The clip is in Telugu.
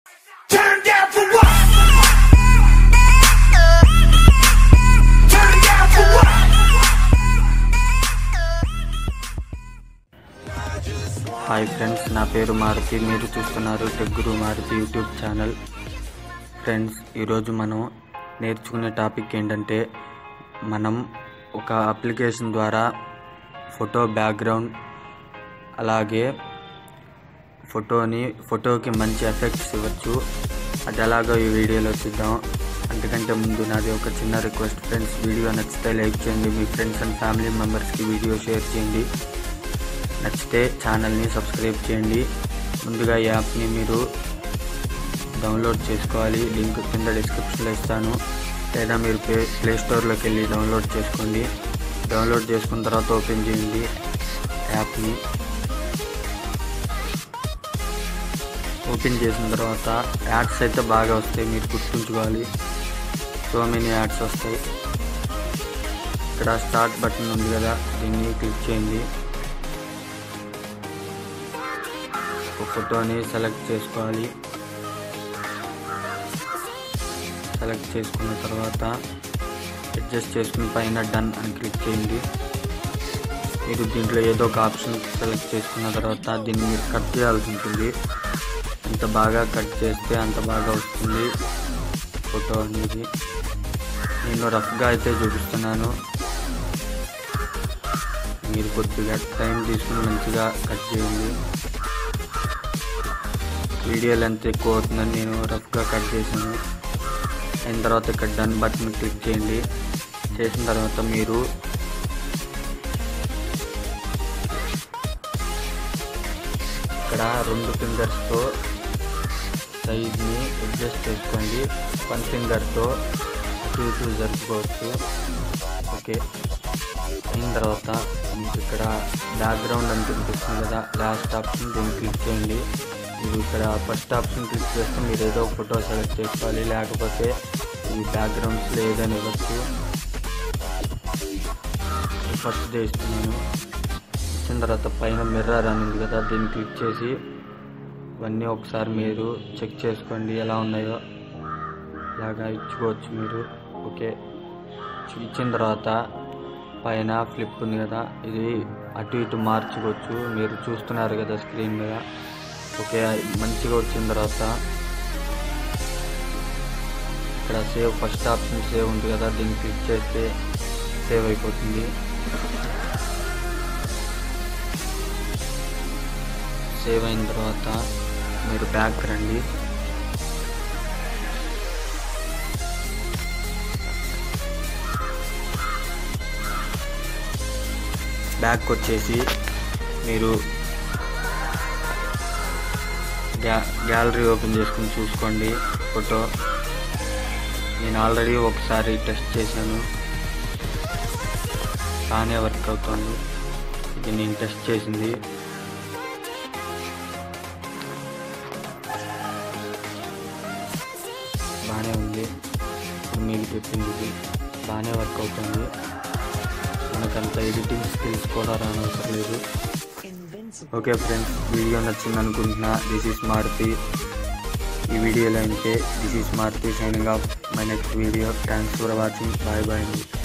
Turn down for what? Turn down for what? Hi friends నా పేరు మారుతి మీరు చూస్తున్నారు టెగ్గురు మారుతి యూట్యూబ్ ఛానల్ ఫ్రెండ్స్ ఈరోజు మనం నేర్చుకునే టాపిక్ ఏంటంటే మనం ఒక అప్లికేషన్ ద్వారా ఫోటో బ్యాక్గ్రౌండ్ అలాగే ఫోటోని ఫోటోకి మంచి ఎఫెక్ట్స్ ఇవ్వచ్చు అది ఎలాగో ఈ వీడియోలో చూద్దాం అంతకంటే ముందు నాది ఒక చిన్న రిక్వెస్ట్ ఫ్రెండ్స్ వీడియో నచ్చితే లైక్ చేయండి మీ ఫ్రెండ్స్ అండ్ ఫ్యామిలీ మెంబర్స్కి వీడియో షేర్ చేయండి నచ్చితే ఛానల్ని సబ్స్క్రైబ్ చేయండి ముందుగా ఈ యాప్ని మీరు డౌన్లోడ్ చేసుకోవాలి లింక్ కింద డిస్క్రిప్షన్లో ఇస్తాను లేదా మీరు ప్లే ప్లే స్టోర్లోకి వెళ్ళి డౌన్లోడ్ చేసుకోండి డౌన్లోడ్ చేసుకున్న తర్వాత ఓపెన్ చేయండి యాప్ని ఓపెన్ చేసిన తర్వాత యాడ్స్ అయితే బాగా వస్తాయి మీరు గుర్తుంచుకోవాలి సో మెనీ యాడ్స్ వస్తాయి ఇక్కడ స్టార్ట్ బటన్ ఉంది కదా దీన్ని క్లిక్ చేయండి ఒక ఫోటోని సెలెక్ట్ చేసుకోవాలి సెలెక్ట్ చేసుకున్న తర్వాత అడ్జస్ట్ చేసుకుని పైన డన్ అని క్లిక్ చేయండి మీరు దీంట్లో ఏదో ఒక ఆప్షన్ సెలెక్ట్ చేసుకున్న తర్వాత దీన్ని మీరు కట్ చేయాల్సి ఉంటుంది ఎంత బాగా కట్ చేస్తే అంత బాగా వస్తుంది ఫోటో అనేది నేను రఫ్గా అయితే చూపిస్తున్నాను మీరు కొద్దిగా టైం తీసుకుని మంచిగా కట్ చేయండి వీడియో లెంత్ ఎక్కువ అవుతుందని నేను రఫ్గా కట్ చేశాను అయిన తర్వాత ఇక్కడ డన్ బటన్ క్లిక్ చేయండి చేసిన తర్వాత మీరు ఇక్కడ రెండు ఫింగర్స్తో సైజ్ని అడ్జస్ట్ చేసుకోండి వన్ ఫింగర్తో అటు ఇటు జరుపుకోవచ్చు ఓకే అయిన తర్వాత మీకు ఇక్కడ బ్యాక్గ్రౌండ్ అని కనిపిస్తుంది కదా లాస్ట్ ఆప్షన్ దీన్ని క్లిక్ చేయండి మీరు ఇక్కడ ఫస్ట్ ఆప్షన్ క్లిక్ చేస్తే మీరు ఏదో ఒక ఫోటో సెలెక్ట్ చేసుకోవాలి లేకపోతే ఈ బ్యాక్గ్రౌండ్స్లో ఏదైనా ఇవ్వచ్చు ఫస్ట్ ఇస్తున్నాను ఇచ్చిన తర్వాత పైన మిర్రర్ అని ఉంది కదా దీన్ని క్లిక్ చేసి ఇవన్నీ ఒకసారి మీరు చెక్ చేసుకోండి ఎలా ఉన్నాయో ఇలాగా ఇచ్చుకోవచ్చు మీరు ఓకే ఇచ్చిన తర్వాత పైన ఫ్లిప్ ఉంది కదా ఇది అటు ఇటు మార్చుకోవచ్చు మీరు చూస్తున్నారు కదా స్క్రీన్ మీద ఓకే మంచిగా వచ్చిన తర్వాత ఇక్కడ సేవ్ ఫస్ట్ ఆప్షన్ సేవ్ ఉంది కదా దీన్ని క్లిక్ చేస్తే సేవ్ అయిపోతుంది సేవ్ అయిన తర్వాత మీరు బ్యాక్ రండి బ్యాక్ వచ్చేసి మీరు గ్యా గ్యాలరీ ఓపెన్ చేసుకుని చూసుకోండి ఫోటో నేను ఆల్రెడీ ఒకసారి టెస్ట్ చేశాను బాగానే వర్క్ అవుతుంది ఇది నేను టెస్ట్ చేసింది బాగానే ఉంది ఇప్పుడు మీకు చెప్పింది ఇది బాగానే వర్క్ అవుతుంది మనకంత ఎడిటింగ్ స్కిల్స్ కూడా రానవసరం లేదు ఓకే ఫ్రెండ్స్ వీడియో నచ్చింది అనుకుంటున్నా దిస్ ఈస్ మారుతి ఈ వీడియోలో అయితే this is Maruti signing off my next video thanks for watching bye bye